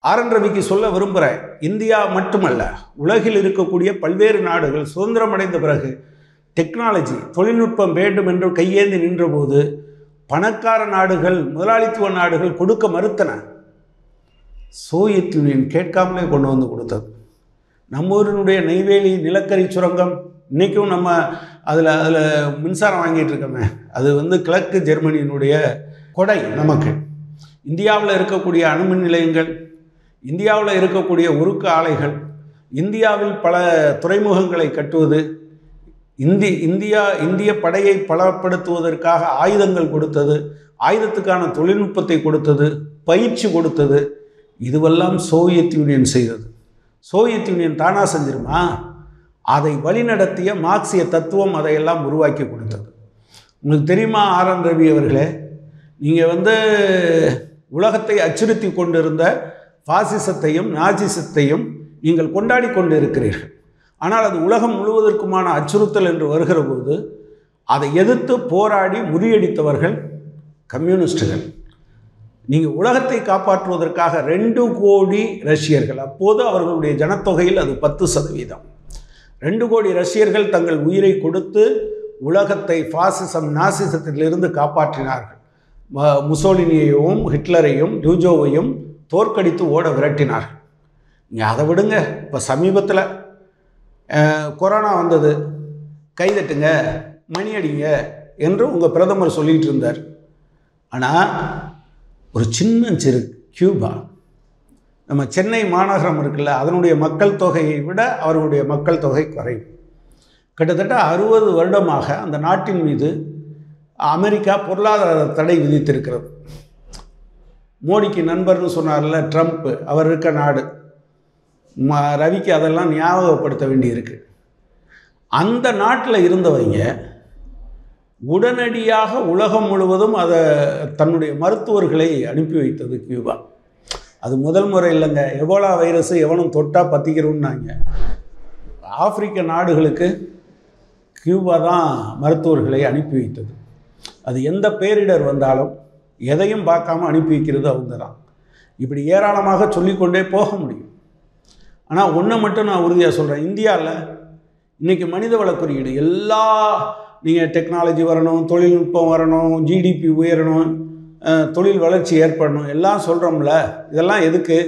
R ரவிக்கு சொல்ல விரும்புகிறேன் இந்தியா மட்டுமல்ல உலகில் இருக்கக்கூடிய பல்வேறு நாடுகள் சுதந்திரம் அடைந்த பிறகு டெக்னாலஜி தொழில்நுட்பம் வேண்டும் என்று கையேந்தி நின்றபோது பணக்கார நாடுகள் முதலாளித்துவ நாடுகள் கொடுக்க மறுத்தன சோவியத் யூனியன் கேட்காமலே கொண்டு வந்து கொடுத்தது நம்ம ஊரினுடைய நெய்வேலி நிலக்கரி சுரங்கம் இன்றைக்கும் நம்ம அதில் அதில் மின்சாரம் வாங்கிட்டு இருக்கோமே அது வந்து கிழக்கு ஜெர்மனியினுடைய கொடை நமக்கு இந்தியாவில் இருக்கக்கூடிய அணுமின் நிலையங்கள் இந்தியாவில் இருக்கக்கூடிய உருக்கு ஆலைகள் இந்தியாவில் பல துறைமுகங்களை கட்டுவது இந்தி இந்தியா இந்திய படையை பலப்படுத்துவதற்காக ஆயுதங்கள் கொடுத்தது ஆயுதத்துக்கான தொழில்நுட்பத்தை கொடுத்தது பயிற்சி கொடுத்தது இதுவெல்லாம் சோவியத் யூனியன் செய்தது சோவியத் யூனியன் தானா செஞ்சிருமா அதை வழிநடத்திய மார்க்சிய தத்துவம் அதையெல்லாம் உருவாக்கி கொடுத்தது உங்களுக்கு தெரியுமா ஆர் என் ரவி அவர்களே நீங்கள் வந்து உலகத்தை அச்சுறுத்தி கொண்டிருந்த பாசிசத்தையும் நாசிசத்தையும் நீங்கள் கொண்டாடி கொண்டு இருக்கிறீர்கள் ஆனால் அது உலகம் முழுவதற்குமான அச்சுறுத்தல் என்று வருகிற போது அதை எதிர்த்து போராடி முறியடித்தவர்கள் கம்யூனிஸ்டுகள் நீங்கள் உலகத்தை காப்பாற்றுவதற்காக ரெண்டு கோடி ரஷ்யர்கள் அப்போது அவர்களுடைய ஜனத்தொகையில் அது பத்து சதவீதம் ரெண்டு கோடி ரஷ்யர்கள் தங்கள் உயிரை கொடுத்து உலகத்தை பாசிசம் நாசிசத்திலிருந்து காப்பாற்றினார்கள் ம- முசோலினியையும் ஹிட்லரையும் டூஜோவையும் தோற்கடித்து ஓட விரட்டினார்கள் நீங்கள் அதை விடுங்க இப்போ சமீபத்தில் அஹ், கொரோனா வந்தது கைதட்டுங்க மணி அடிங்க என்று உங்கள் பிரதமர் சொல்லிகிட்டு இருந்தார் ஆனால் ஒரு சின்ன சிறு கியூபா நம்ம சென்னை மாநகரம் இருக்குல்ல அதனுடைய மக்கள் தொகையை விட அவர்களுடைய மக்கள் தொகை குறைவு கிட்டத்தட்ட அறுபது வருடமாக அந்த நாட்டின் மீது அமெரிக்கா பொருளாதார தடை விதித்திருக்கிறது மோடிக்கு நண்பர்னு சொன்னார்ல ட்ரம்ப் அவர் இருக்க நாடு ம ரவிக்கு அதெல்லாம் ஞாபகப்படுத்த வேண்டியிருக்கு அந்த நாட்டில் இருந்தவங்க உடனடியாக உலகம் முழுவதும் அதை தன்னுடைய மருத்துவர்களை அனுப்பி வைத்தது கியூபா அது முதல் முறை இல்லைங்க எபோலா வைரஸ் எவனும் தொட்டா பற்றிக்கிறோம்னாங்க ஆப்பிரிக்க நாடுகளுக்கு கியூபா தான் மருத்துவர்களை அனுப்பி வைத்தது அது எந்த பேரிடர் வந்தாலும் எதையும் பார்க்காம அனுப்பி வைக்கிறது அவங்க தான் இப்படி ஏராளமாக சொல்லிக்கொண்டே போக முடியும் ஆனால் ஒன்றை மட்டும் நான் உறுதியாக சொல்கிறேன் இந்தியாவில் இன்றைக்கி மனிதவள குறியீடு எல்லா நீங்கள் டெக்னாலஜி வரணும் தொழில்நுட்பம் வரணும் ஜிடிபி உயரணும் அஹ், தொழில் வளர்ச்சி ஏற்படணும் எல்லாம் சொல்கிறோம்ல இதெல்லாம் எதுக்கு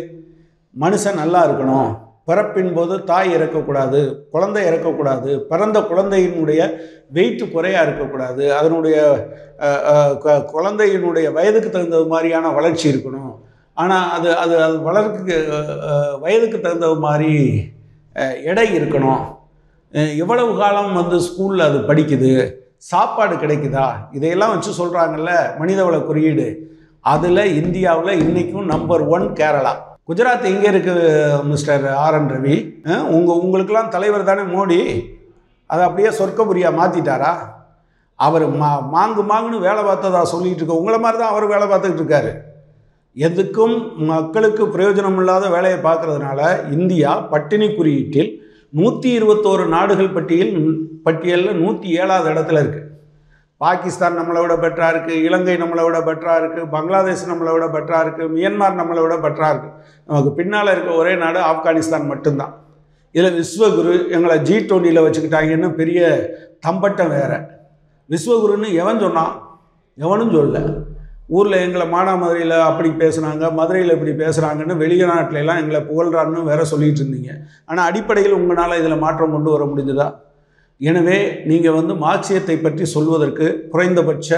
மனுஷன் நல்லா இருக்கணும் பிறப்பின் போது தாய் இறக்கக்கூடாது குழந்தை இறக்கக்கூடாது பிறந்த குழந்தையினுடைய வெயிட் குறையாக இருக்கக்கூடாது அதனுடைய அஹ், அஹ், கு- குழந்தையினுடைய வயதுக்கு தகுந்த மாதிரியான வளர்ச்சி இருக்கணும் ஆனால் அது அது அது வளர்க்கு அஹ், வயதுக்கு தகுந்த மாதிரி அஹ், எடை இருக்கணும் அஹ், எவ்வளவு காலம் வந்து ஸ்கூலில் அது படிக்குது சாப்பாடு கிடைக்குதா இதையெல்லாம் வச்சு சொல்கிறாங்கல்ல மனிதவள குறியீடு அதில் இந்தியாவில் இன்றைக்கும் நம்பர் ஒன் கேரளா குஜராத் எங்கே இருக்குது மிஸ்டர் ஆர் என் ரவி உங்கள் உங்களுக்கெல்லாம் தலைவர் தானே மோடி அதை அப்படியே சொர்க்கபுரியா மாற்றிட்டாரா அவர் மா மாங்கு மாங்குன்னு வேலை பார்த்ததா சொல்லிட்டு இருக்க உங்களை மாதிரி தான் அவர் வேலை பார்த்துக்கிட்டு இருக்காரு எதுக்கும் மக்களுக்கு பிரயோஜனம் இல்லாத வேலையை பார்க்கறதுனால இந்தியா பட்டினி குறியீட்டில் நூற்றி இருபத்தோரு நாடுகள் பட்டியல் பட்டியலில் நூற்றி ஏழாவது இடத்துல இருக்குது பாகிஸ்தான் நம்மளை விட பெட்டராக இருக்குது இலங்கை நம்மளை விட பெட்டராக இருக்குது பங்களாதேஷ் நம்மளை விட பெட்டராக இருக்குது மியான்மார் நம்மளை விட பெட்டராக இருக்குது நமக்கு பின்னால் இருக்க ஒரே நாடு ஆப்கானிஸ்தான் மட்டும்தான் இதில் விஸ்வகுரு எங்களை ஜி டுவெண்ட்டியில் வச்சுக்கிட்டாங்கன்னு பெரிய தம்பட்டம் வேற விஸ்வகுருன்னு எவன் சொன்னான் எவனும் சொல்லல ஊரில் எங்களை மானாமதுரையில் அப்படி பேசுனாங்க மதுரையில் இப்படி பேசுகிறாங்கன்னு வெளிநாட்டுல எல்லாம் எங்களை புகழ்றான்னு வேற சொல்லிட்டு இருந்தீங்க ஆனால் அடிப்படையில் உங்களால் இதில் மாற்றம் கொண்டு வர முடிஞ்சதா எனவே நீங்கள் வந்து மார்க்சியத்தை பற்றி சொல்வதற்கு குறைந்தபட்ச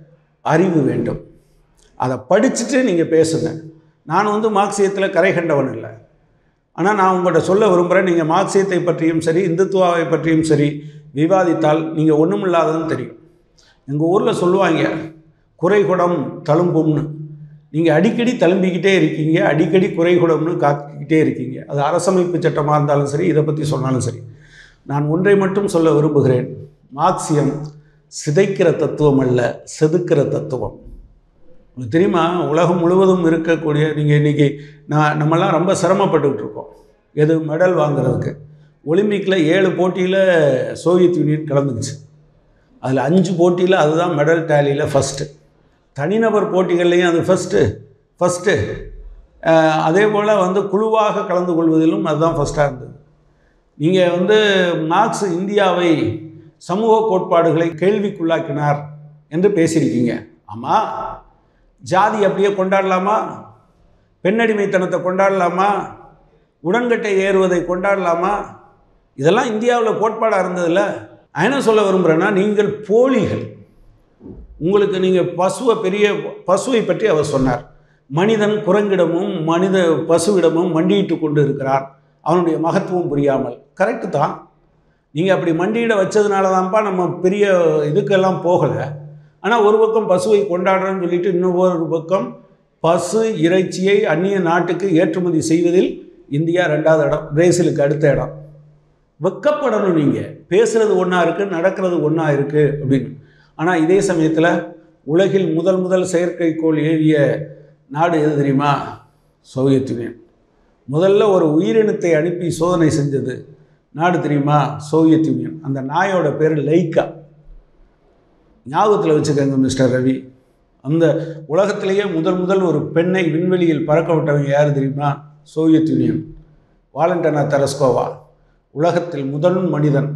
அறிவு வேண்டும் அதை படிச்சுட்டு நீங்கள் பேசுங்க நான் வந்து மார்க்சியத்தில் கரை கண்டவன் இல்லை ஆனால் நான் உங்கள்கிட்ட சொல்ல விரும்புகிறேன் நீங்கள் மார்க்சியத்தை பற்றியும் சரி இந்துத்துவாவை பற்றியும் சரி விவாதித்தால் நீங்கள் ஒன்றுமில்லாததுன்னு தெரியும் எங்கள் ஊரில் சொல்லுவாங்க குறைகுடம் தழும்பும்னு நீங்கள் அடிக்கடி தழும்பிக்கிட்டே இருக்கீங்க அடிக்கடி குறைகுடம்னு காத்துக்கிட்டே இருக்கீங்க அது அரசமைப்பு சட்டமாக இருந்தாலும் சரி இதை பற்றி சொன்னாலும் சரி நான் ஒன்றை மட்டும் சொல்ல விரும்புகிறேன் மார்க்சியம் சிதைக்கிற தத்துவம் அல்ல செதுக்கிற தத்துவம் உங்களுக்கு தெரியுமா உலகம் முழுவதும் இருக்கக்கூடிய நீங்கள் இன்றைக்கி நான் நம்மலாம் ரொம்ப சிரமப்பட்டுக்கிட்டு இருக்கோம் எது மெடல் வாங்குறதுக்கு ஒலிம்பிக்கில் ஏழு போட்டியில் சோவியத் யூனியன் கலந்துக்குச்சு அதில் அஞ்சு போட்டியில் அதுதான் மெடல் டேலியில் ஃபஸ்ட்டு தனிநபர் போட்டிகள்லையும் அது ஃபஸ்ட்டு ஃபஸ்ட்டு அஹ், அதே போல் வந்து குழுவாக கலந்து கொள்வதிலும் அதுதான் ஃபஸ்ட்டாக இருந்தது நீங்கள் வந்து மார்க்ஸ் இந்தியாவை சமூக கோட்பாடுகளை கேள்விக்குள்ளாக்கினார் என்று பேசியிருக்கீங்க ஆமாம் ஜாதி அப்படியே கொண்டாடலாமா பெண்ணடிமைத்தனத்தை கொண்டாடலாமா உடன்கட்டை ஏறுவதை கொண்டாடலாமா இதெல்லாம் இந்தியாவில் கோட்பாடாக இருந்ததில்ல நான் என்ன சொல்ல விரும்புகிறேன்னா நீங்கள் போலிகள் உங்களுக்கு நீங்கள் பசுவை பெரிய பசுவை பற்றி அவர் சொன்னார் மனிதன் குரங்கிடமும் மனித பசுவிடமும் மண்டியிட்டு கொண்டு இருக்கிறார் அவனுடைய மகத்துவம் புரியாமல் கரெக்டு தான் நீங்கள் அப்படி மண்டியிட வச்சதுனால தான்ப்பா நம்ம பெரிய இதுக்கெல்லாம் போகலை ஆனால் ஒரு பக்கம் பசுவை கொண்டாடுறோன்னு சொல்லிட்டு இன்னொரு பக்கம் பசு இறைச்சியை அந்நிய நாட்டுக்கு ஏற்றுமதி செய்வதில் இந்தியா ரெண்டாவது இடம் பிரேசிலுக்கு அடுத்த இடம் வெக்கப்படணும் நீங்கள் பேசுகிறது ஒன்றா இருக்குது நடக்கிறது ஒன்றா இருக்குது அப்படின்னு ஆனால் இதே சமயத்தில் உலகில் முதல் முதல் செயற்கைக்கோள் ஏவிய நாடு எது தெரியுமா சோவியத் யூனியன் முதல்ல ஒரு உயிரினத்தை அனுப்பி சோதனை செஞ்சது நாடு தெரியுமா சோவியத் யூனியன் அந்த நாயோட பேர் லைக்கா ஞாபகத்தில் வச்சுக்கோங்க மிஸ்டர் ரவி அந்த உலகத்திலேயே முதல் முதல் ஒரு பெண்ணை விண்வெளியில் பறக்க விட்டவங்க யார் தெரியுமா சோவியத் யூனியன் வாலண்டனா தெரஸ்கோவா உலகத்தில் முதல் மனிதன்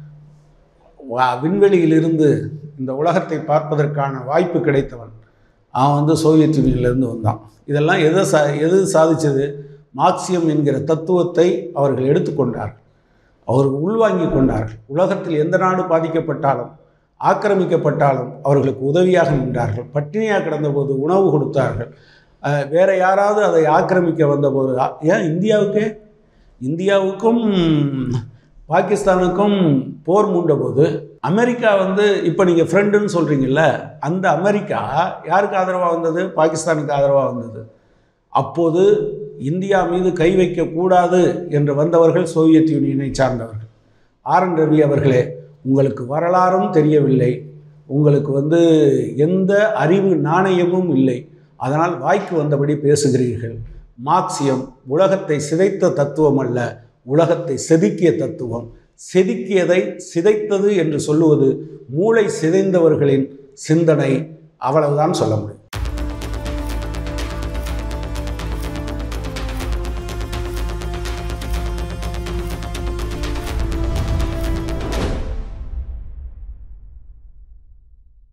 வா விண்வெளியிலிருந்து இந்த உலகத்தை பார்ப்பதற்கான வாய்ப்பு கிடைத்தவன் அவன் வந்து சோவியத் யூனியன்லேருந்து வந்தான் இதெல்லாம் எதை சா எது சாதிச்சது மார்க்சியம் என்கிற தத்துவத்தை அவர்கள் எடுத்துக்கொண்டார்கள் அவர்கள் உள்வாங்கி கொண்டார்கள் உலகத்தில் எந்த நாடு பாதிக்கப்பட்டாலும் ஆக்கிரமிக்கப்பட்டாலும் அவர்களுக்கு உதவியாக நின்றார்கள் பட்டினியாக கிடந்தபோது உணவு கொடுத்தார்கள் அஹ், வேற யாராவது அதை ஆக்கிரமிக்க வந்தபோது அ- ஏன் இந்தியாவுக்கே இந்தியாவுக்கும் பாகிஸ்தானுக்கும் போர் மூண்டபோது அமெரிக்கா வந்து இப்போ நீங்கள் ஃப்ரெண்டுன்னு சொல்கிறீங்கல்ல அந்த அமெரிக்கா யாருக்கு ஆதரவாக வந்தது பாகிஸ்தானுக்கு ஆதரவாக வந்தது அப்போது இந்தியா மீது கை வைக்கக்கூடாது என்று வந்தவர்கள் சோவியத் யூனியனை சார்ந்தவர்கள் ஆர் என் ரவி அவர்களே உங்களுக்கு வரலாறும் தெரியவில்லை உங்களுக்கு வந்து எந்த அறிவு நாணயமும் இல்லை அதனால் வாய்க்கு வந்தபடி பேசுகிறீர்கள் மார்க்சியம் உலகத்தை சிதைத்த தத்துவம் அல்ல உலகத்தை செதுக்கிய தத்துவம் செதுக்கியதை சிதைத்தது என்று சொல்லுவது மூளை சிதைந்தவர்களின் சிந்தனை அவ்வளவுதான் சொல்ல முடியும்